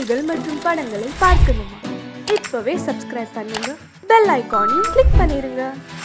நிகழ்ச்சிகள் மற்றும் படங்களை பார்க்கணுமா இப்பவே சப்ஸ்கிரைப் பண்ணுங்க பெல் ஐகானையும் கிளிக் பண்ணிருங்க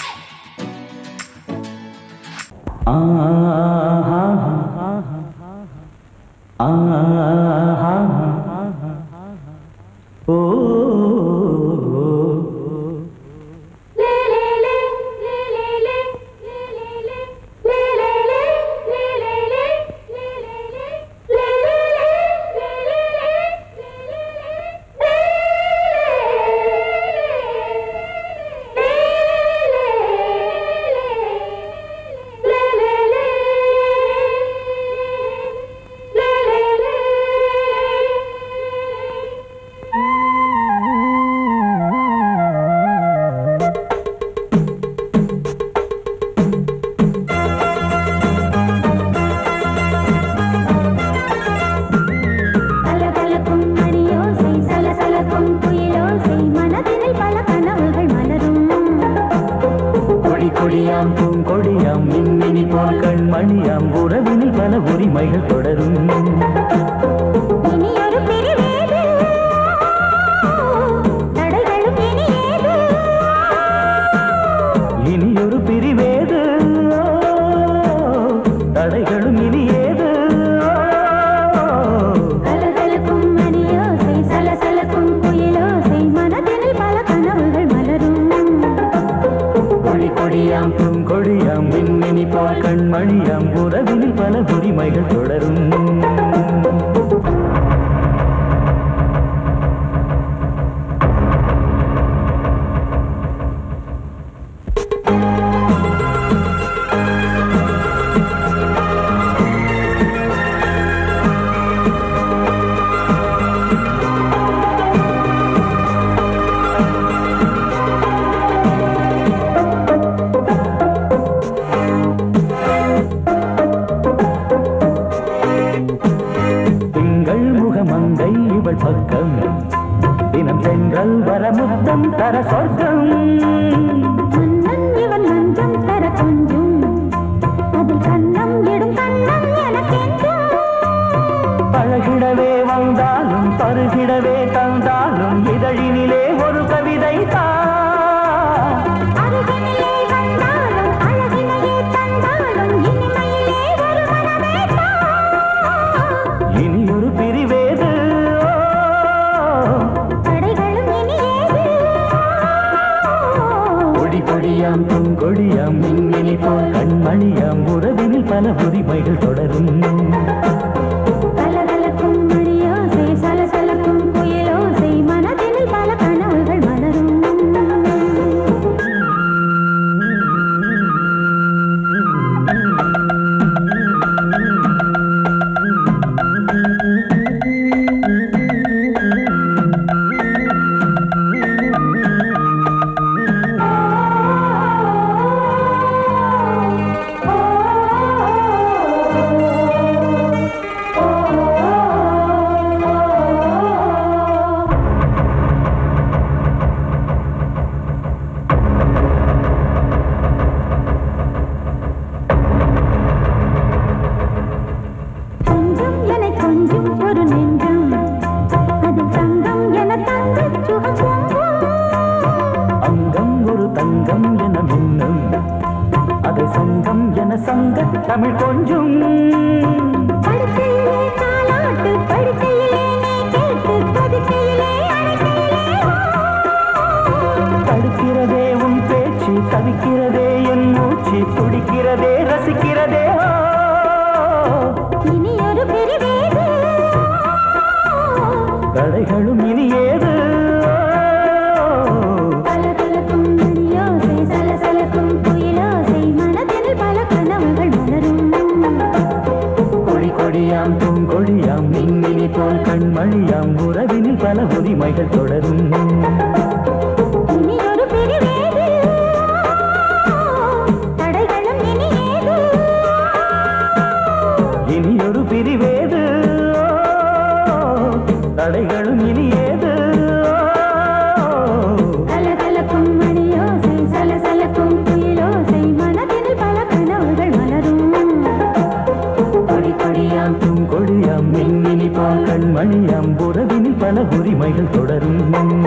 கலகலக்கும் மணியோசை சலசலக்கும் குயிலோசை மனதினில் பல கனவுகள் மலரும் கொடி கொடியாம் பூங்கொடியாம் மின்மினி போல் கண்மணியாம் உறவினில் பல உரிமைகள் தொடரும் இனி ஒரு பிரிவேது தடைகளும் இனி ஏது இனி ஒரு பிரிவேது தடைகளும் இனி ஏது கலகலக்கும் மணியோசை சலசலக்கும் குயிலோசை மனதினில் பல கனவுகள் மலரும் கொடி கொடியாம் பூங்கொடியாம் மின்மினி போல் கண்மணியாம் உறவினில் பல உரிமைகள் தொடரும் திங்கள் முகமங்கை இவள் பக்கம் தினம் சென்றல் வரமுத்தம் தர சொர்க்கம் மன்னன் இவன் மஞ்சம் தர கொஞ்சும் அதில் கண்ணம் இடும் கண்ணம் எனக்கென்றும் பழகிடவே வந்தாலும் பருகிடவே தந்தாலும் இதழினிலே ஒரு கவிதை தான் அருகினிலே வந்தாலும் அழகினையே தந்தாலும் இனிமையிலே ஒரு மனமேதான் இனி ஒரு பிரிவேது தடைகளும் இனி ஏது கொடி கொடியாம் பூங்கொடியாம் மின்மினி போல் கண்மணியாம் உறவினில் பல உரிமைகள் தொடரும் கலகலக்கும் மணியோசை சலசலக்கும் குயிலோசை மனதினில் பல கனவுகள் மலரும் கொஞ்சம் என கொஞ்சம் ஒரு நெஞ்சம் அதில் தங்கம் என தங்க சுகம் அங்கம் ஒரு தங்கம் என மின்னும் அதை சங்கம் என சங்க தமிழ் கொஞ்சும் படுக்கையிலே தாலாட்டு படுக்கையிலே நீ கேட்டு படுக்கையிலே அழைக்கையிலே தடுக்கிறதே உன் பேச்சு தவிக்கிறதே என் மூச்சு துடிக்கிறதே ரசிக்கிறதே ஓ. இனி ஒரு பிரிவேது தடைகளும் இனி ஏது கலகலக்கும் மணியோசை சலசலக்கும் குயிலோசை மனதில் பல கனவுகள் மலரும் கொடி கொடியாம் பூங்கொடியாம் மின்மினி போல் கண்மணியாம் உறவினில் பல உரிமைகள் தொடரும் இனி ஒரு பிரிவேது தடைகளும் இனி ஏது இனி ஒரு பிரிவேது தடைகளும் இனி ஏது கலகலக்கும் மணியோசை சலசலக்கும் குயிலோசை மனதில் பல கனவுகள் மலரும் கொடி கொடியாம் பூங்கொடியாம் மின்மினி போல் கண்மணியாம் உறவினில் உறவினில் பல உரிமைகள் தொடரும்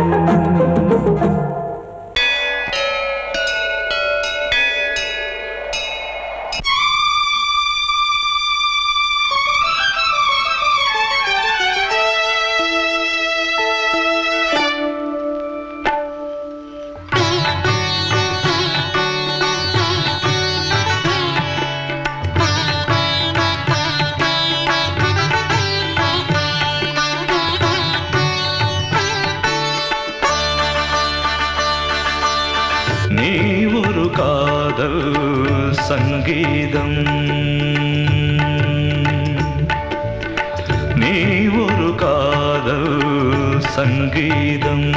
நீ ஒரு காதல் சங்கீதம் நீ ஒரு காதல் சங்கீதம்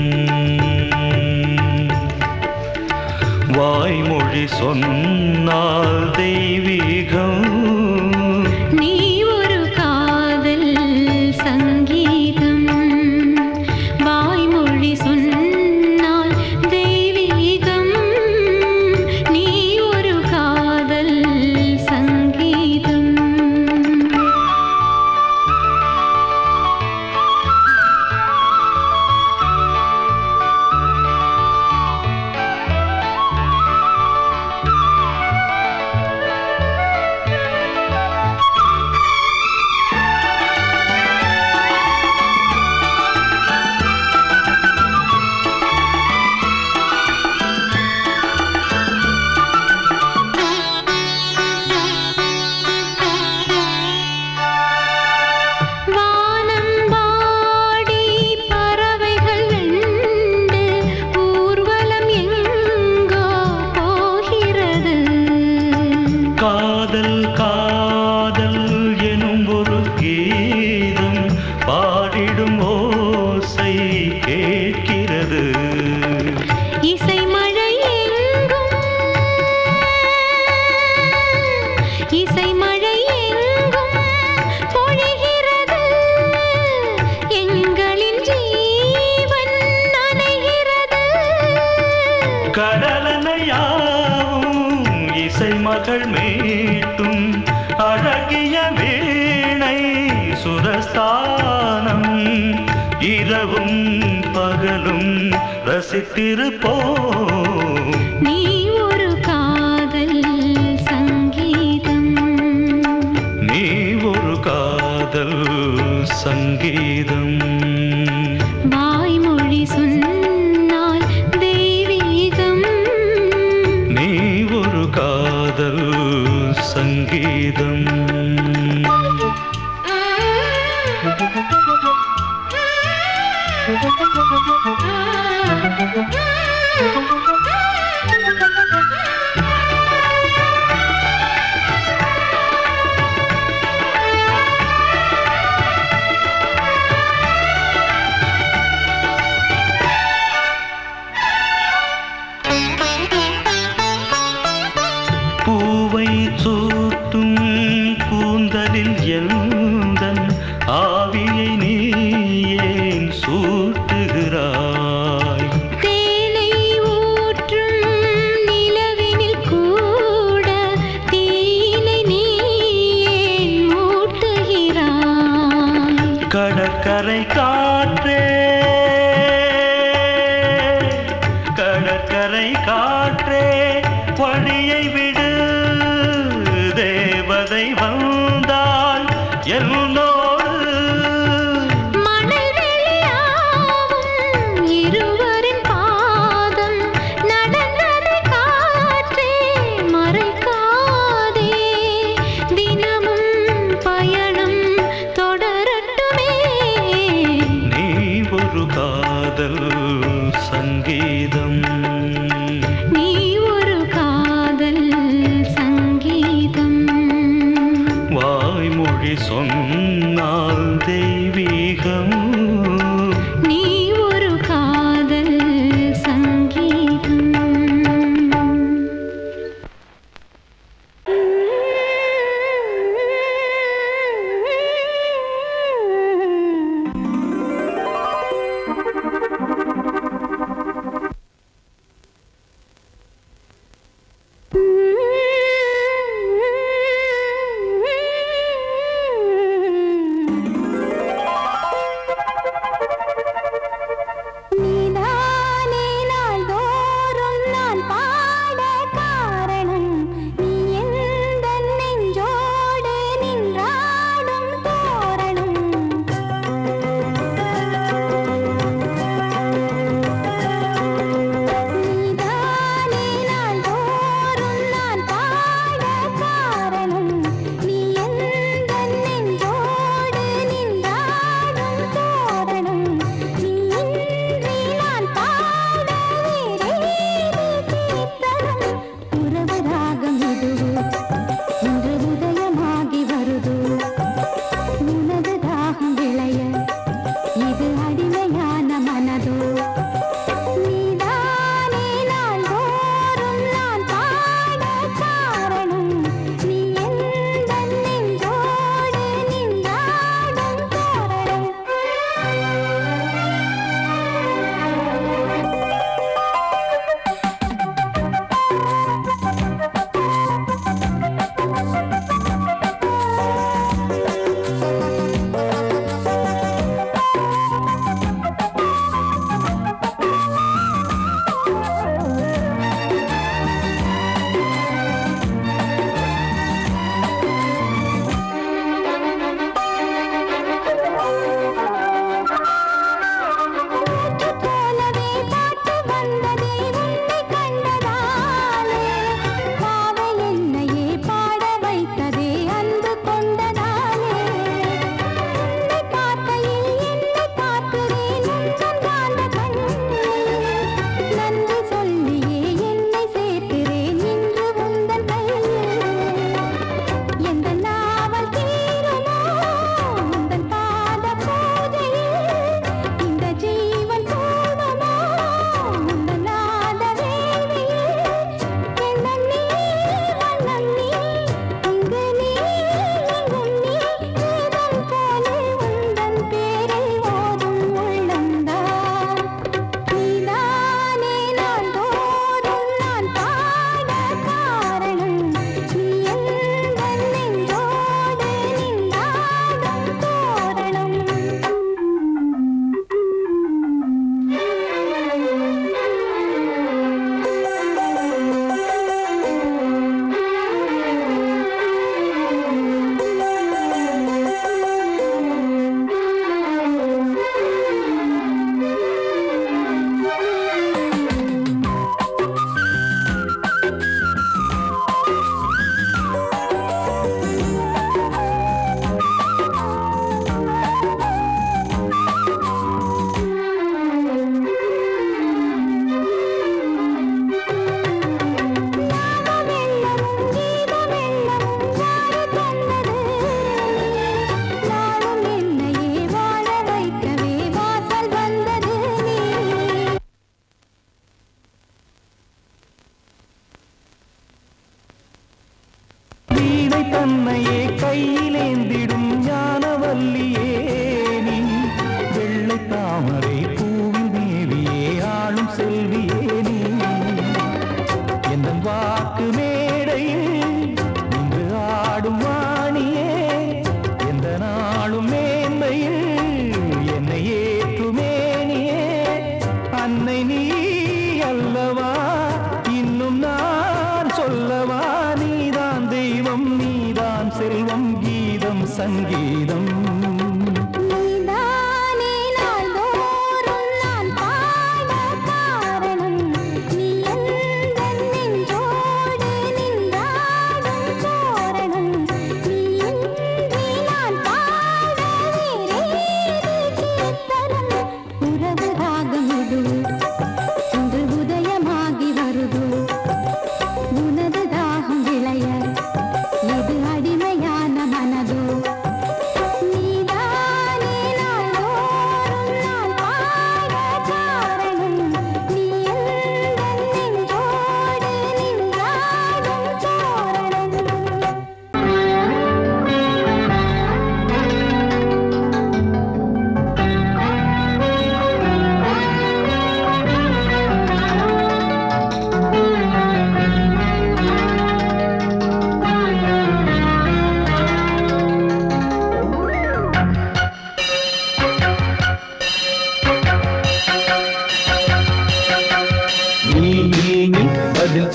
வாய்மொழி சொன்னால் தெய்வீகம் நீ ஒரு காதல் சங்கீதம் வாய்மொழி சொன்னால் தெய்வீகம் நீ ஒரு காதல் சங்கீதம் வானம் வாடி பறவைகள் வெண்டு ஊர்வலம் எங்கோ போகிறது காதல் காதல் எனும் ஒரு கீதம் பாடிடும் ஓசை கேட்கிறது இசை மழை எங்கும் இசை மழை எங்கும் பொழிகிறது எங்களின் ஜீவன் நனைகிறது கடலனையாவும் இசை மகள் மீட்டும் அழகிய வீணை சுரஸ்தானம் இரவும் பகலும் ரசித்திருப்போம் நீ ஒரு காதல் சங்கீதம் நீ ஒரு காதல் சங்கீதம் வாய்மொழி சொன்னால் தெய்வீகம் நீ ஒரு காதல் சங்கீதம் பூவை சூட்டும் கூந்தலில் எந்தன் ஆவியை நீ ஏன் சூட்டுகிறாய் தேனை ஊற்றும் நிலவினில் கூட தீனை நீ ஏன் மூட்டுகிறாய் கடற்கரை காற்றே கடற்கரை காற்றே பணியை விடு தேவதை வந்தால் என்னோடு மணல் வெளியாகும் இருவரின் பாதம் நடந்ததை காற்றே மறைக்காதே தினமும் பயணம் தொடரட்டுமே நீ ஒரு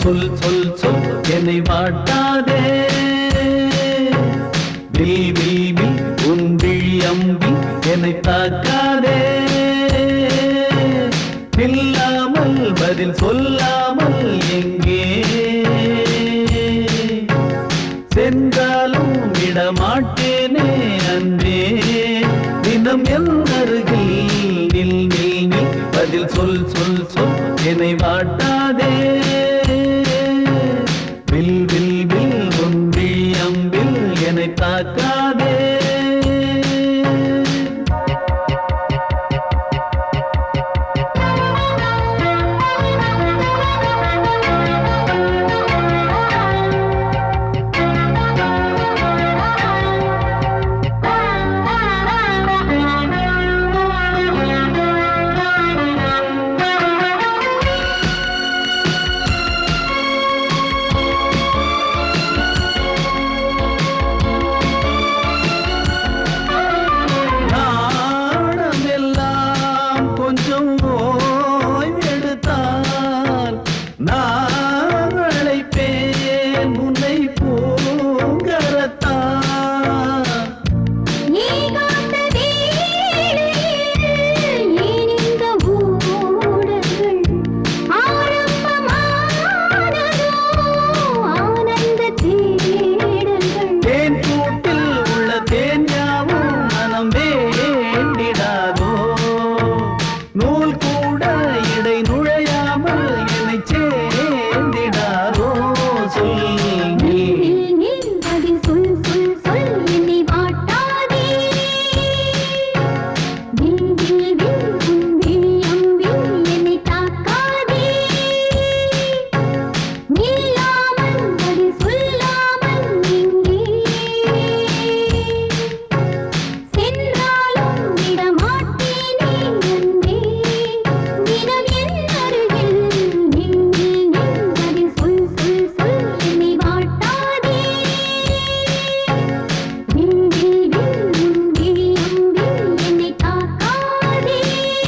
சொல் சொல் சொல் என்னை வாட்டாதே வில் வில் வில் உன் விழி அம்பி என்னை தாக்காதே இல்லாமல் பதில் சொல்லாமல் எங்கே சென்றாலும் விடமாட்டேனே அன்பே தினம் என் அருகில் நில் நில் நில் பதில் சொல் சொல் சொல் என்னை வாட்டாதே வில் வில் வில் உன் விழி அம்பில் என்னை தாக்காதே நாணம் எல்லாம் கொஞ்சம் ஓய்வெடுத்தால் நான் அழைப்பேன் உன்னை பூங்கரத்தான் நீ காத்த வேளையில் ஏன் இந்த ஊடல்கள் ஆரம்பமானதோ ஆனந்த தேடல்கள் தேன் கூட்டில் உள்ள தேன் யாவும் மனம் வேண்டிடாதோ நூல் கூட இடை நுழையாமல் என்னை சேர்ந்திடாதோ சொல் நீ நில் நில் பதில் சொல் சொல் சொல் என்னை வாட்டாதே வில் வில் வில் உன் விழி அம்பில் என்னை தாக்காதே நில்லாமல் பதில் சொல்லாமல் எங்கே சென்றாலும் விடமாட்டேனே அன்பே தினம் என் அருகில் நில் நில் நில் பதில் சொல் சொல் சொல் என்னை வாட்டாதே வில் வில் வில் உன் விழி அம்பில் என்னை தாக்காதே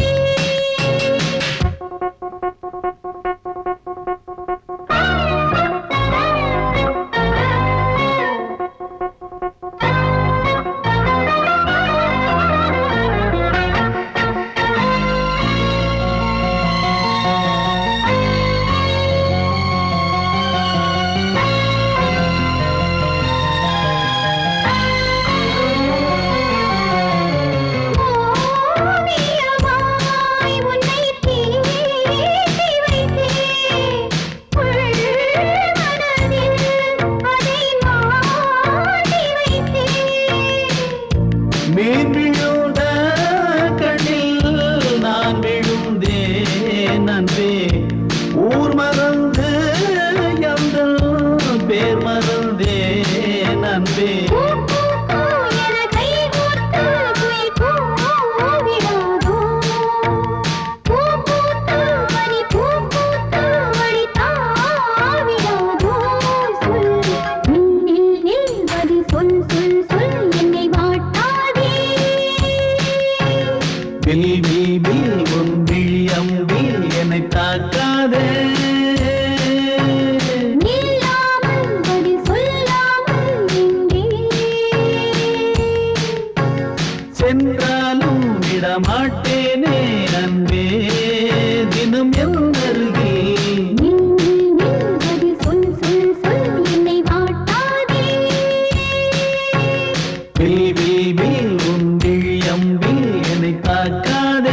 ஓவியமாய் உன்னை தீட்டி வைத்தேன் உள் மனதில் அதை மாட்டி வைத்தேன் மீன் விழுந்த கண்ணில் நான் விழுந்தேன் அன்பே ஊர் மறந்து எந்தன் பேர் மறந்தேன் அன்பே பூ பூ பூ என கை கோர்த்து குயில் கூவிடாதோ பூ பூத்து மணி பூ பூத்து மணி தாவிடாதோ சொல் நில் நில் நில் பதில் சொல் சொல் சொல் என்னை வாட்டாதே வில் வில் வில் உன் விழி அம்பில் என்னை தாக்காதே நில்லாமல் பதில் சொல்லாமல் எங்கே சென்றாலும் விடமாட்டேனே அன்பே தினம் என் அருகில் நில் நில் நில் பதில் சொல் சொல் சொல் என்னை வாட்டாதே வில் வில் வில் உன் விழி அம்பில் என்னை தாக்காதே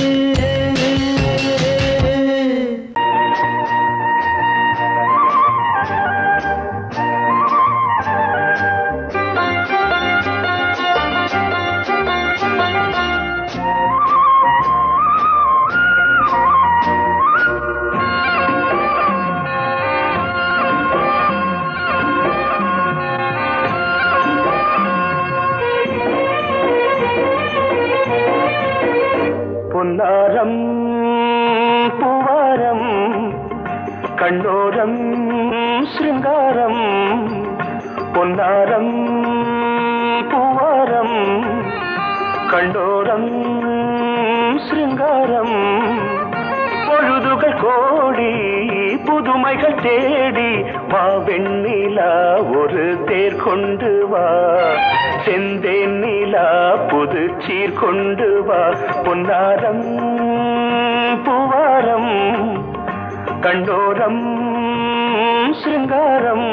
பொன்னாரம் பூவாரம் கண்ணோரம் சிருங்காரம் பொன்னாரம் பூவாரம் கண்டோரம் சிருங்காரம் பொழுதுகள் பொழுதுகள் கோடி புதுமைகள் தேடி வா வெண்ணிலா ஒரு தேர் கொண்டு வா செந்தேன் நிலா புது சீர் கொண்டு வா பொன்னாரம் பூவாரம் கண்டோரம் சிருங்காரம்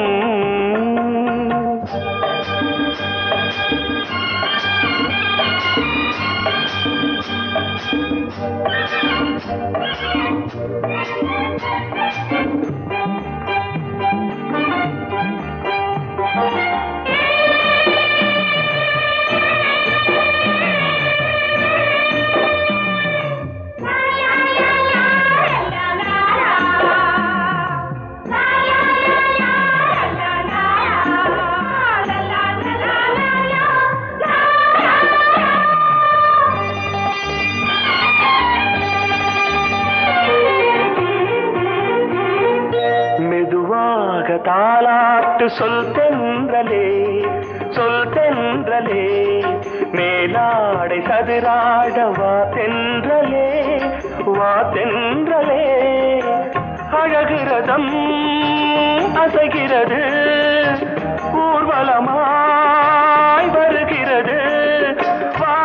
மெதுவாக தாலாட்டு சொல் தென்றலே சொல் தென்றலே மேலாடை சதுராட வா தென்றலே வா தென்றலே அழகிறதம் அசைகிறது ஊர்வலமாய் வருகிறது வா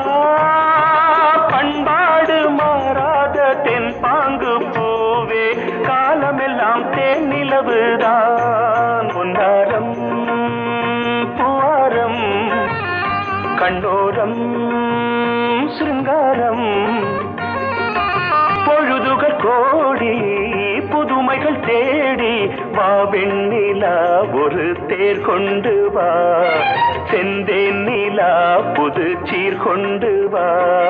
பண்பாடு மாறாத தென் பாங்கு பூவே காலமெல்லாம் தேன் நிலவுதான் பொன்னாரம் பூவாரம் கண்ணோரம் சிருங்காரம் பொழுதுகள் கோடி புதுமைகள் தேடி வா வெண்ணிலா ஒரு தேர் கொண்டு வா செந்தேன் நிலா புது சீர் கொண்டு வா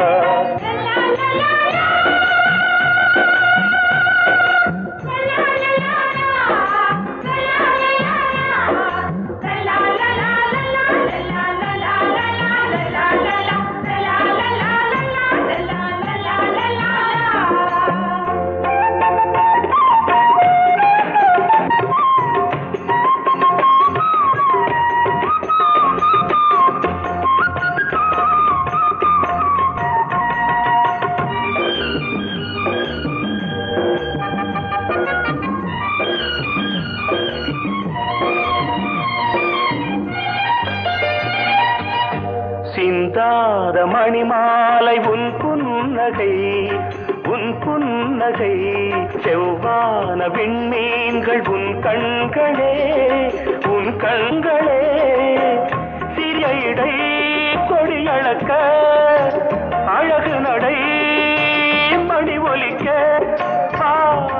சிந்தாத மணிமாலை உன் புன்னகை உன் புன்னகை செவ்வான விண்மீன்கள் உன் கண்களே உன் கண்களே சிறிய இடை கொடியளக்க அழகு நடை மணி ஒலிக்க ஆ,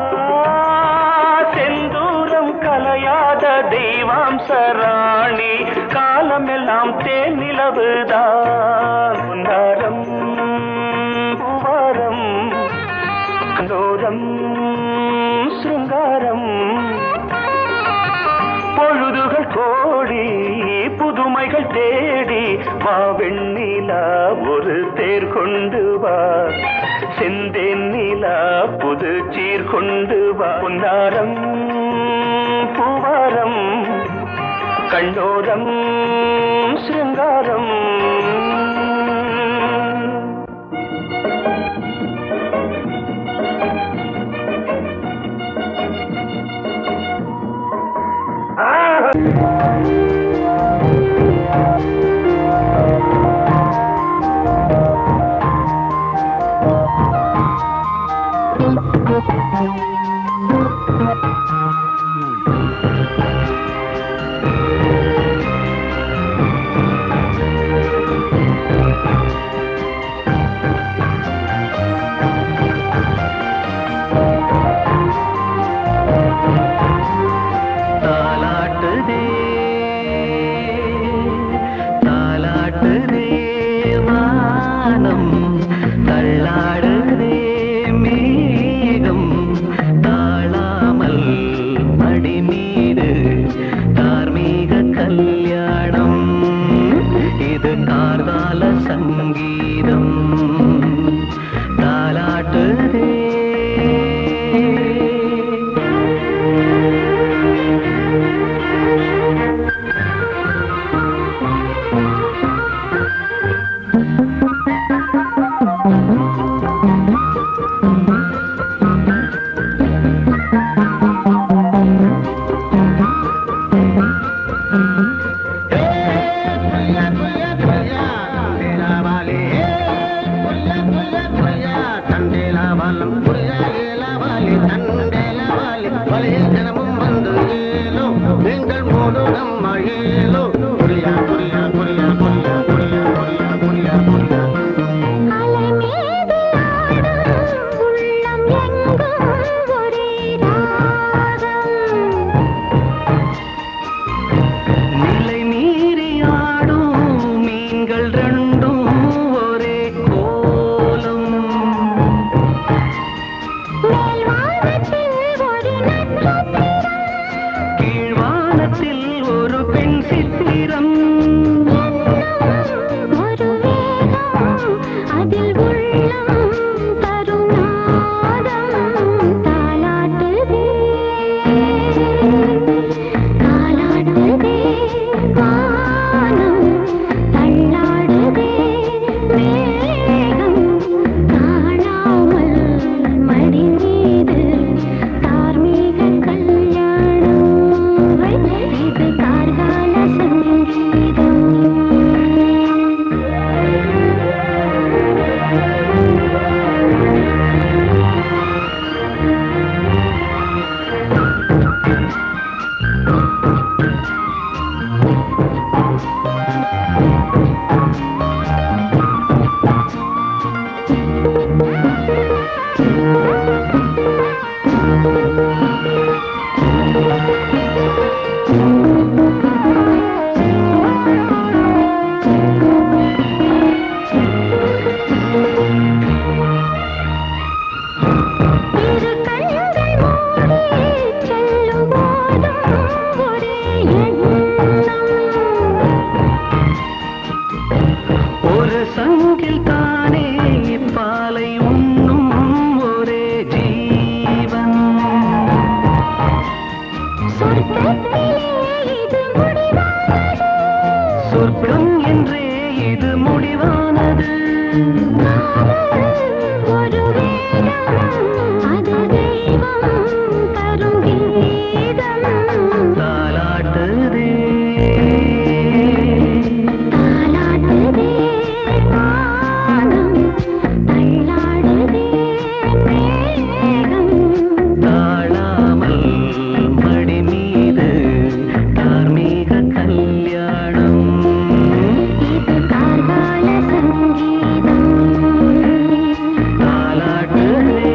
செந்தூரம் கலையாத தெய்வாம்ச ராணி காலமெல்லாம் தேன் நிலவுதான் பொன்னாரம் பூவாரம் கண்டோரம் சிருங்காரம் பொழுதுகள் கோடி புதுமைகள் தேடி வா வெண்ணிலா ஒரு தேர் கொண்டு வா செந்தேன் நிலா புது சீர் கொண்டு வா பொன்னாரம் பூவாரம் கண்டோரம் சிருங்காரம் தாலாட்டுதே தாலாட்டுதே வானம் தள்ளாடுதே மேகம் தாழாமல் அலை மீது ஆடும் உள்ளம் எங்கும் ஒரே ராகம் நிலை மீறி ஆடும் மீன்கள் ரெண்டும் ஒரே கோலம் மேல் வானத்தில் ஒரு நட்சத்திரம் கீழ்வானத்தில் ஒரு பெண் சித்திரம் என்னும் ஒரு வேகம் அதில் உள்ளம் தருநாதம் தாலாட்டுதே தாலாடுதே வானம் தள்ளாடுதே மேகம் காணாமல் மடி மீது தார்மீக கல்யாணம் இது கார்கால சங்கீதம் இரு கண்கள் மூடி செல்லும் போதும் ஒரே எண்ணம் ஒரு சங்கில் தானே பாலை உண்ணும் ஒரே ஜீவன் சொர்க்கத்திலே இது முடிவானது சொர்க்கம் என்றே இது முடிவானது ஒரு வேதம் அது தெய்வம் தரும் கீதம் தாலாட்டுதே தாலாட்டுதே வானம் தள்ளாடுதே மேகம் தாழாமல் மடி மீது தார்மீக கல்யாணம் இது கார்கால சங்கீதம் தாலாட்டுதே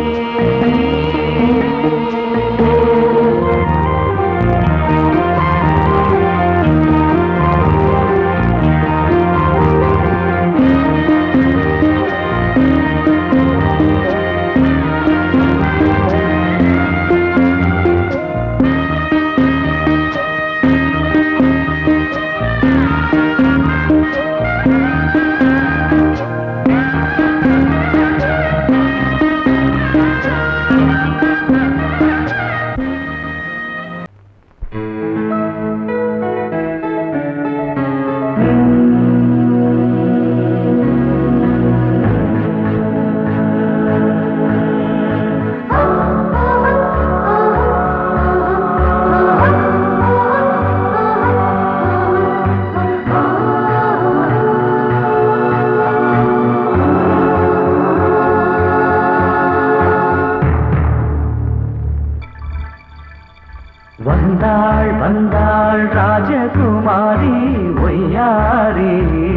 வந்தாள் வந்தாள் ராஜகுமாரி ஒய்யாரி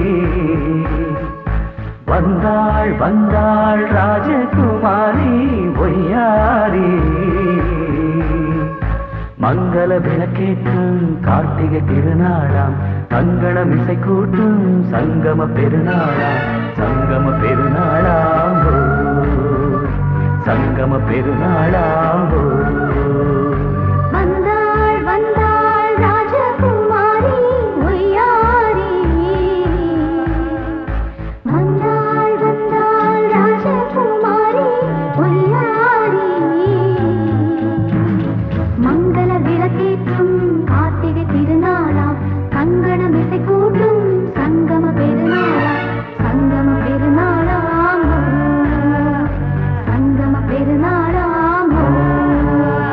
வந்தாள் வந்தாள் ராஜகுமாரி ஒய்யாரி மங்கள விளக்கேற்றும் கார்த்திகை திருநாளாம் கங்கணம் இசை கூட்டும் சங்கம பெருநாளாம் சங்கம பெருநாளாம் ஓ. சங்கம பெருநாளாம் ஓ. வந்தாள் வந்தாள் ராஜகுமாரி ஒய்யாரி வந்தாள் வந்தாள் ராஜகுமாரி ஒய்யாரி மங்கள விளக்கேற்றும் கார்த்திகை திருநாளாம் கங்கணம் இசை கூட்டும் சங்கம பெருநாளாம் சங்கம பெருநாளாம் சங்கம பெருநாளாம்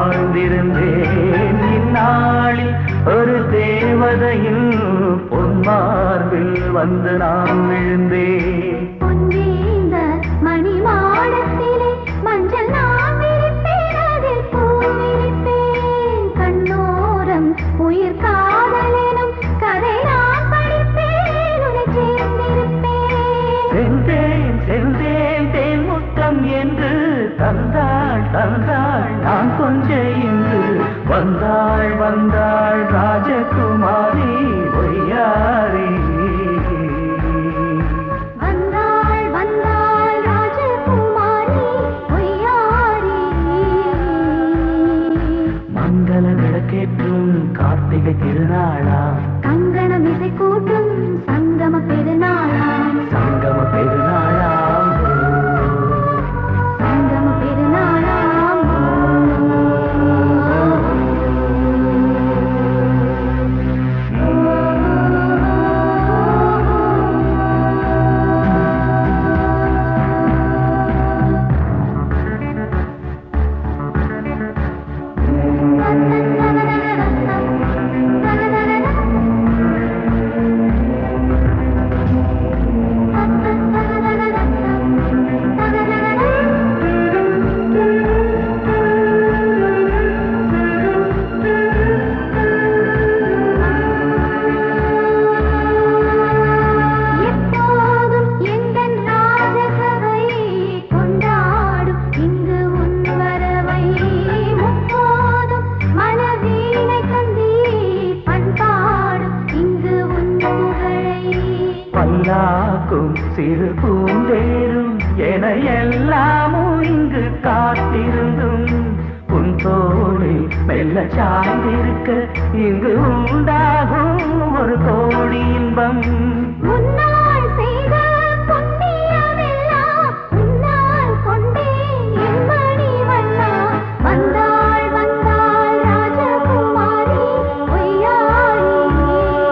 வாழ்ந்திருந்தேன் இந்நாளில் ஒரு தேவதையில் பொன்மார்பில் வந்து நான் விழுந்தேன் பொன்னேந்த மணி மாடத்திலே மஞ்சள் நான் விரிப்பேன் அதில் பூ விரிப்பேன் கண்ணோரம் உயிர் காதலெனும் கதை நான் படிப்பேன் உன்னை சேர்ந்திருப்பேன் சென்றேன் சென்றேன் தேன் முத்தம் என்று தந்தாள் தந்தாள் நான் கொஞ்ச இன்று வந்தாள் வந்தாள் ராஜகுமாரி ஒய்யாரி வந்தாள் வந்தாள் ராஜகுமாரி பொய்யாரி மங்கள விளக்கேற்றும் கார்த்திகை திருநாளா கங்கணம் இசை கூட்டும் சங்கம பெருநாளாம் சங்கம பெருநாளா சங்கம பெருநாளாம் எப்போதும் எந்தன் ராஜசபை கொண்டாடும் இங்கு உன் வரவை முப்போதும் மனவீணை தந்தி பண்பாடும் இங்கு உன் புகழை பல்லாக்கும் சிறு பூந்தேரும் என எல்லாமும் இங்கு காத்திருந்தும் உன் தோழி மெல்ல சார்ந்திருக்க இங்கு உண்டாகும் ஒரு கோடி இன்பம் முன்னால் செய்த புண்ணியமெல்லாம் முன்னால் கொண்டேன் என் மணி வண்ணா வந்தாள் வந்தாள் ராஜகுமாரி பொய்யாரி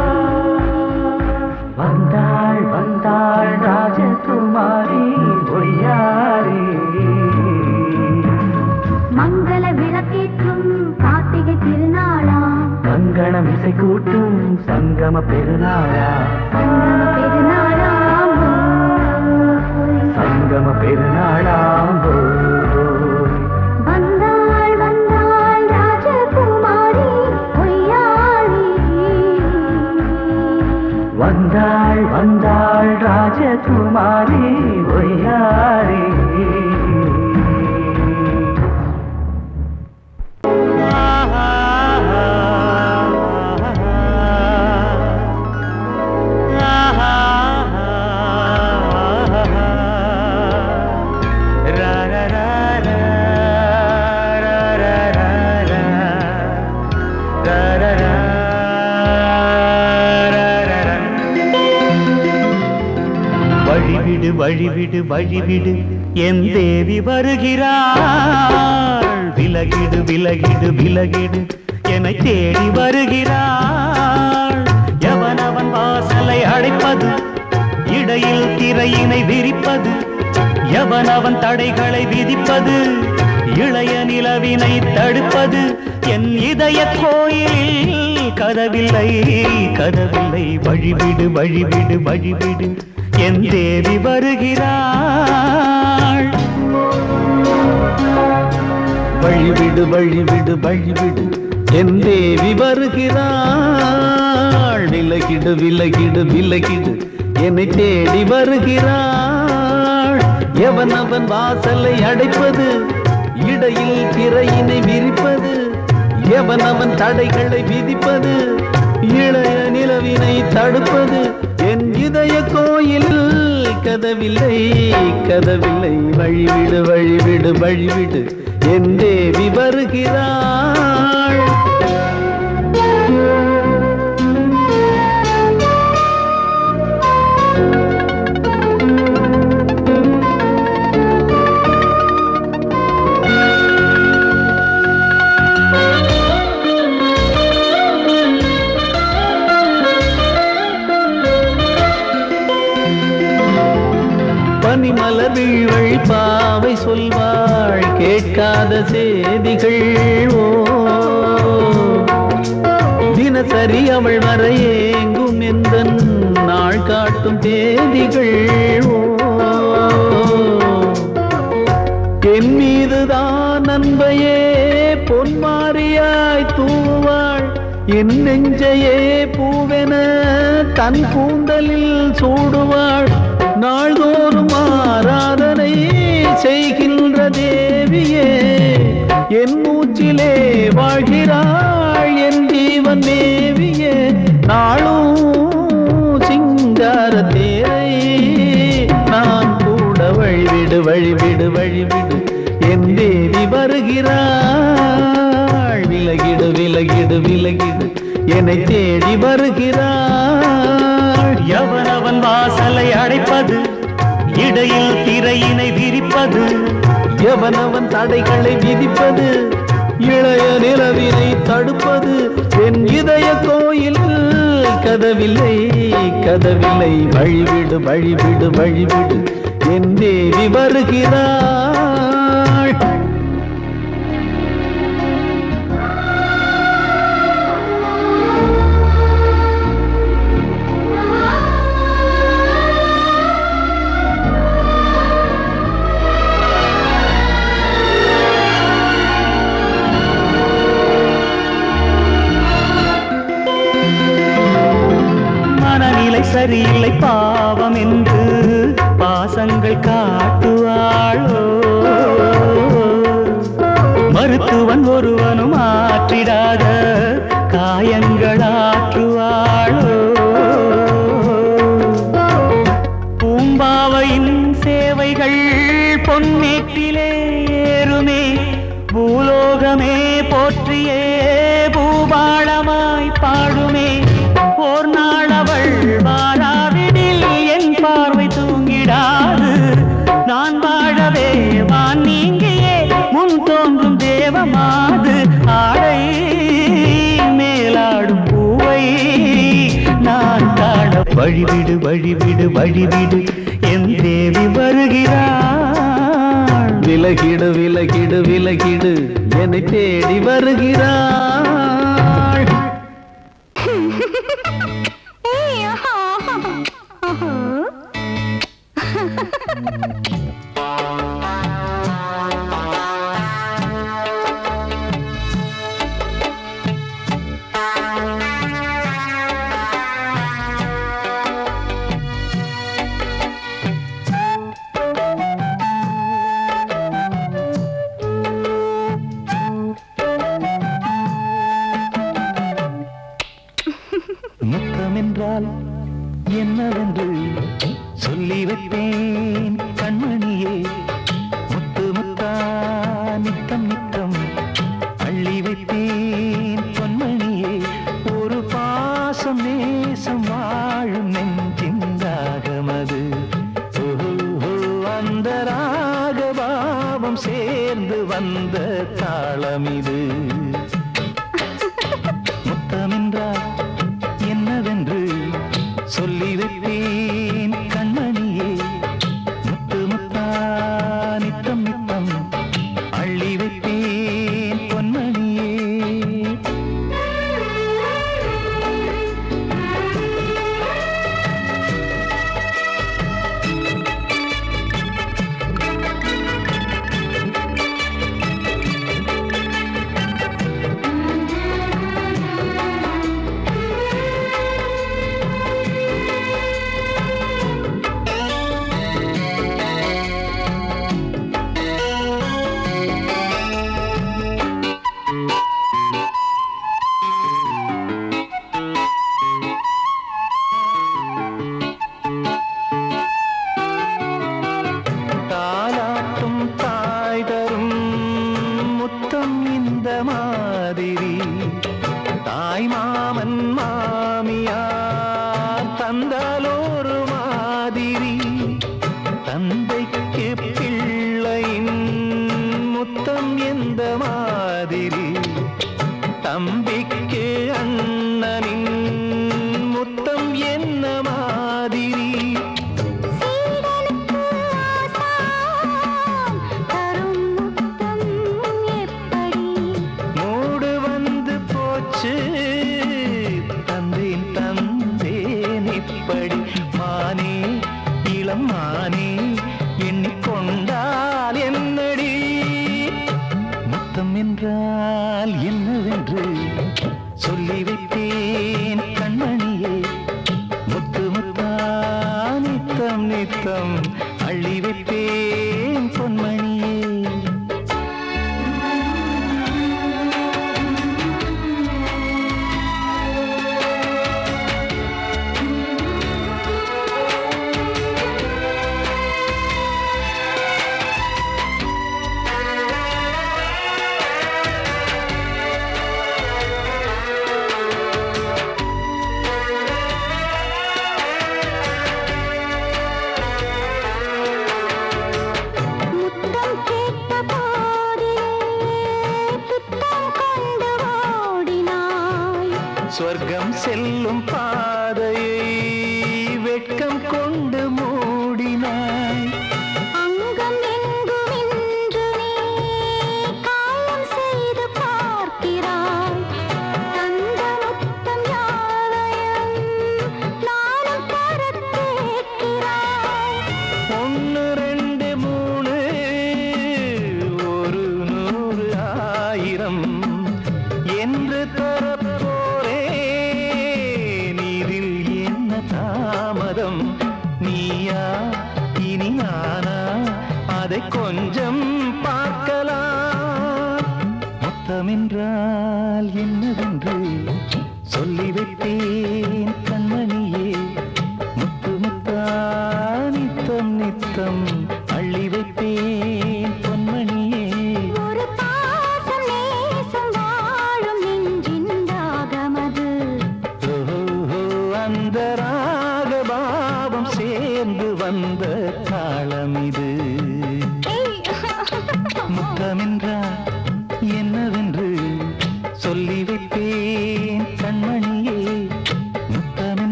வந்தாள் வந்தாள் ராஜகுமாரி ஒய்யாரி மங்கள விளக்கேற்றும் கார்த்திகை திருநாளாம் கங்கணம் இசை கூட்டும் சங்கம பெருநாளா சங்கம பெருநாளாம் சங்கம பெருநாளாம் வந்தாள் வந்தாள் ராஜகுமாரி பொய்யாரி வந்தாள் வந்தாள் ராஜகுமாரி ஒய்யாரி வழிவிடு வழிவிடு வழிவிடு என் தேவி வருகிறாள் விலகிடு விலகிடு விலகிடு என்னை தேடி வருகிறாள் எவனவன் வாசலை அடைப்பது இடையில் திரையினை விரிப்பது எவனவன் தடைகளை விதிப்பது இளைய நிலவினை தடுப்பது என் இதய கோயிலில் கதவில்லை கதவில்லை வழிவிடு வழிவிடு வழிவிடு என் தேவி வருகிறாள் வழிவிடு வழிவிடு வழிவிடு என் தேவி வருகிறாள் விலகிடு விலகிடு விலகிடு என்னை தேடி வருகிறாள் எவன் அவன் வாசலை அடைப்பது இடையில் திரையினை விரிப்பது எவன் அவன் தடைகளை விதிப்பது இளைய நிலவினை தடுப்பது என் இதய கோயில் கதவில்லை கதவில்லை வழிவிடு வழிவிடு வழிவிடு என் தேவி வருகிறாள் பனிமலர் வீழ்வழி பாவை சொல்வாள் கே கேட்காத செய்திகள் ஓ தினசரி அவள் வர ஏங்கும் எந்த நாள் காட்டும் தேதிகள் ஓ என் மீதுதான் அன்பையே பொன்மாரியாய் தூவாள் என் நெஞ்சையே பூவென தன் கூந்தலில் சூடுவாள் நாள்தோறும் ஆராதனை செய்கின்ற தேவியே என் மூச்சிலே வாழ்கிறாள் என் ஜீவன் தேவியே நாளும் சிங்கார தேரை நான் கூட வழிவிடு வழிவிடு வழிவிடு என் தேவி வருகிறாள் விலகிடு விலகிடு விலகிடு என்னை தேடி வருகிறாள் எவனவன் வாசலை அடைப்பது இடையில் திரையினை விரிப்பது எவனவன் தடைகளை விதிப்பது இளைய நிலவினை தடுப்பது என் இதய கோயில் கதவில்லை கதவில்லை வழிவிடு வழிவிடு வழிவிடு என் தேவி வருகிறாள் மனநிலை சரியில்லை பாவம் என்று பாசங்கள் காட்டுவாளோ மருத்துவன் ஒருவனும் ஆற்றிடாத காயங்களாற்றுவாளோ பூம்பாவையின் சேவைகள் பொன்னேட்டிலே ஏறுமே பூலோகமே போற்றியே பூபாளமாய் பாடுமே ஓர் நாள் அவள் வாராவிடில் என் பார்வை தூங்கிடாது நான் வாழவே வான் நீங்கியே முன் தோன்றும் தேவமாது ஆடை மேலாடும் பூவை நான் காண வழிவிடு வழிவிடு வழிவிடு என் தேவி வருகிறாள் விலகிடு விலகிடு விலகிடு என்னை தேடி வருகிறாள் முத்தமென்றால் என்னவென்று சொல்லி வைப்பேன் கண்மணியே முத்து முத்தா நித்தம் நித்தம் அள்ளி வைப்பேன் பொன்மணியே ஒரு பாசம் நேசம் வாழும் நெஞ்சின் ராகமது ஓஹோ, அந்த ராகபாவம் சேர்ந்து வந்த தாளம் இது முத்தமென்றால் என்னவென்று சொல்லி வைப்பேன் கண்மணியே முத்து முத்தா நித்தம் நித்தம் அள்ளி வைப்பேன் பொன்மணியே தாலாட்டும் தாய் தரும் முத்தம் இந்த மாதிரி தாய் மாமன் மாமியார் தந்தாலோரு மாதிரி தந்தைக்கு பிள்ளையின் முத்தம் எந்த மாதிரி தம்பிக்கு அண்ணனின் முத்தம் என்ன மாதிரி சீடனுக்கு ஆசான் தரும் முத்தம் என்றால் என்னவென்று சொல்லி வைத்தேன் கண்மணியே முத்து முத்தா நித்தம் நித்தம் அள்ளி வைத்தேன் பொன்மணியே முத்தம் கேட்ட போதிலே துத்தம் கொண்டு ஓடினாய் சொர்க்கம் செல்லும் பாதையை வெட்கம் கொண்டு மூடினாய் அங்கம் எங்கும் இன்று நீ காயம் செய்து பார்க்கிறாய் தந்த முத்தம் யாவையும் நானும் தரக் கேட்கிறாய் ஒன்று ரெண்டு மூணு ஒரு நூறு ஆயிரம் என்று தரப்போரேன் இதில் என்ன தாமதம் நீயா இனி நானா அதை கொஞ்சம் பார்க்கலாம் மொத்தமென்றால் என்னவென்று சொல்லி வைத்தேன்